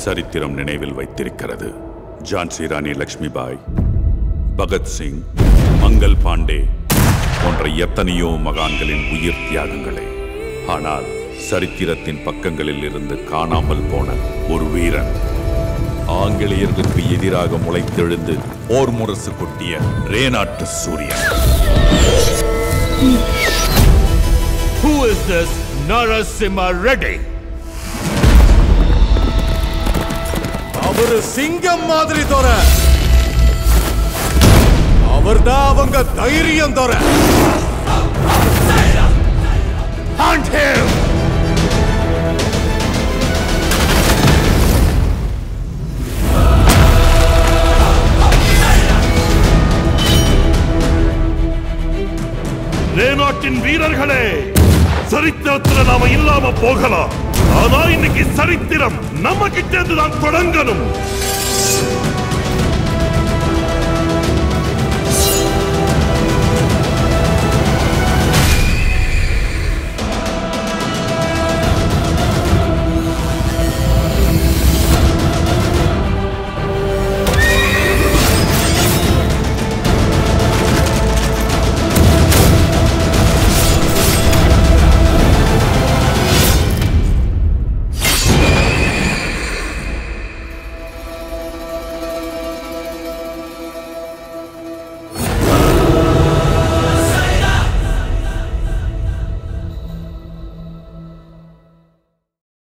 சரித்திரம் நினைவில் வைத்திருக்கிறது ஜான்சி ராணி லக்ஷ்மிபாய் பகத்சிங் மங்கள் பாண்டே போன்ற எத்தனையோ மகான்களின் உயிர் தியாகங்களே ஆனால் சரித்திரத்தின் பக்கங்களில் இருந்து காணாமல் போன ஒரு வீரன் ஆங்கிலேயர்களுக்கு எதிராக முளைத்தெழுந்து போர் முரசு கொட்டிய ரேநாட்டு சூரியன் Who is this Narasimha Reddy? அவரு சிங்கம் மாதிரி தோற அவர்தான் அவங்க தைரியம் தோற Hunt him! ரேநாட்டின் வீரர்களே சரித்திரத்துல நாம இல்லாம போகலாம் ஆனா இன்னைக்கு சரித்திரம் நம்ம கிட்ட இருந்து தான் தொடங்கணும்